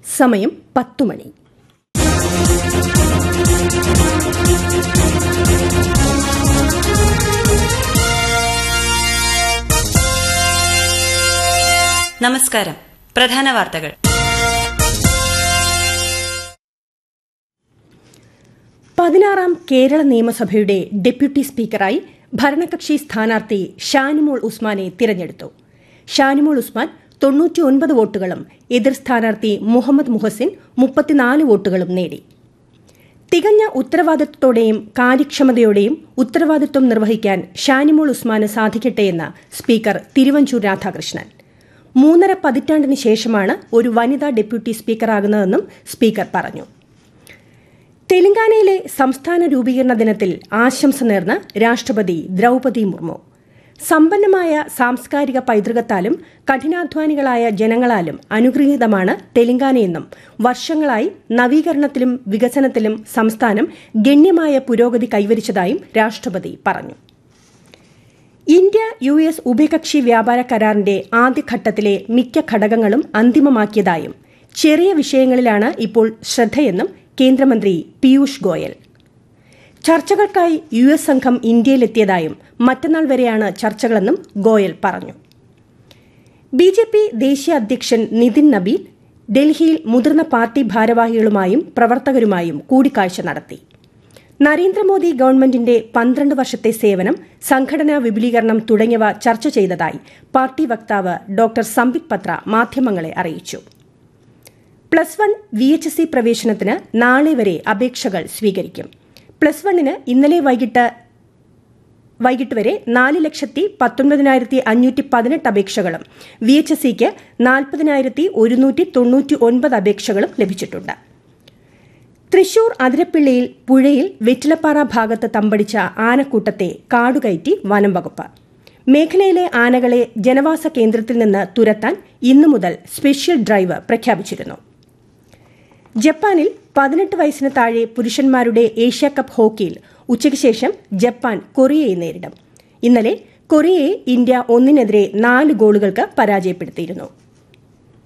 സമയം പത്തു മണി നമസ്കാരം പ്രധാന വാർത്തകൾ പതിനാറാം കേരള നിയമസഭയുടെ ഡെപ്യൂട്ടി സ്പീക്കറായി ഭരണകക്ഷി സ്ഥാനാർത്ഥി ഷാനിമോൾ ഉസ്മാനെ തിരഞ്ഞെടുത്തു ഷാനിമോൾ ഉസ്മാൻ തൊണ്ണൂറ്റിയൊൻപത് വോട്ടുകളും എതിർ സ്ഥാനാർത്ഥി മുഹമ്മദ് മുഹസിൻ മുപ്പത്തിനാല് വോട്ടുകളും നേടി തികഞ്ഞ ഉത്തരവാദിത്വത്തോടെയും കാര്യക്ഷമതയോടെയും ഉത്തരവാദിത്വം നിർവഹിക്കാൻ ഷാനിമോൾ ഉസ്മാന് സാധിക്കട്ടെയെന്ന് സ്പീക്കർ തിരുവഞ്ചൂർ രാധാകൃഷ്ണൻ മൂന്നര പതിറ്റാണ്ടിന് ശേഷമാണ് ഒരു വനിതാ ഡെപ്യൂട്ടി സ്പീക്കറാകുന്നതെന്നും സ്പീക്കർ പറഞ്ഞു തെലങ്കാനയിലെ സംസ്ഥാന രൂപീകരണ ദിനത്തിൽ ആശംസ നേർന്ന് രാഷ്ട്രപതി ദ്രൌപതി മുർമു സമ്പന്നമായ സാംസ്കാരിക പൈതൃകത്താലും കഠിനാധ്വാനികളായ ജനങ്ങളാലും അനുഗ്രഹീതമാണ് തെലങ്കാനയെന്നും വർഷങ്ങളായി നവീകരണത്തിലും വികസനത്തിലും സംസ്ഥാനം ഗണ്യമായ പുരോഗതി കൈവരിച്ചതായും രാഷ്ട്രപതി പറഞ്ഞു ഇന്ത്യ യു എസ് ഉഭയകക്ഷി വ്യാപാര കരാറിന്റെ ആദ്യഘട്ടത്തിലെ മിക്ക ഘടകങ്ങളും അന്തിമമാക്കിയതായും ചെറിയ വിഷയങ്ങളിലാണ് ഇപ്പോൾ ശ്രദ്ധയെന്നും കേന്ദ്രമന്ത്രി പീയൂഷ് ഗോയൽ ചർച്ചകൾക്കായി യു എസ് സംഘം ഇന്ത്യയിലെത്തിയതായും മറ്റന്നാൾ വരെയാണ് ചർച്ചകളെന്നും ഗോയൽ പറഞ്ഞു ബി ജെ പി ദേശീയ അധ്യക്ഷൻ നിതിൻ നബീൽ ഡൽഹിയിൽ മുതിർന്ന പാർട്ടി ഭാരവാഹികളുമായും പ്രവർത്തകരുമായും കൂടിക്കാഴ്ച നടത്തി നരേന്ദ്രമോദി ഗവൺമെന്റിന്റെ പന്ത്രണ്ട് വർഷത്തെ സേവനം സംഘടനാ വിപുലീകരണം തുടങ്ങിയവ ചർച്ച ചെയ്തതായി പാർട്ടി വക്താവ് ഡോക്ടർ സംബിത് പത്ര മാധ്യമങ്ങളെ അറിയിച്ചു plus one V H S C പ്രവേശനത്തിന് നാളെ വരെ അപേക്ഷകൾ സ്വീകരിക്കും പ്ലസ് വണ്ണിന് ഇന്നലെ വൈകിട്ട് വൈകിട്ട് വരെ നാല് ലക്ഷത്തി പത്തൊൻപതിനായിരത്തി അഞ്ഞൂറ്റി പതിനെട്ട് അപേക്ഷകളും വി എച്ച് എസ് സിക്ക് നാൽപ്പതിനായിരത്തി ഒരുന്നൂറ്റി തൊണ്ണൂറ്റി ഒൻപത് അപേക്ഷകളും ലഭിച്ചിട്ടുണ്ട് തൃശൂർ അതിരപ്പിള്ളിയിൽ പുഴയിൽ വെറ്റിലപ്പാറ ഭാഗത്ത് തമ്പടിച്ച ആനക്കൂട്ടത്തെ കാടുകയറ്റി വനം വകുപ്പ് മേഖലയിലെ ആനകളെ ജനവാസ കേന്ദ്രത്തിൽ നിന്ന് തുരത്താൻ ഇന്നു മുതൽ സ്പെഷ്യൽ ഡ്രൈവ് പ്രഖ്യാപിച്ചിരുന്നു ജപ്പാനിൽ പതിനെട്ട് വയസ്സിന് താഴെ പുരുഷന്മാരുടെ ഏഷ്യാകപ്പ് ഹോക്കിയിൽ ഉച്ചയ്ക്ക് ശേഷം ജപ്പാൻ കൊറിയയെ നേരിടും ഇന്നലെ കൊറിയയെ ഇന്ത്യ ഒന്നിനെതിരെ നാല് ഗോളുകൾക്ക് പരാജയപ്പെടുത്തിയിരുന്നു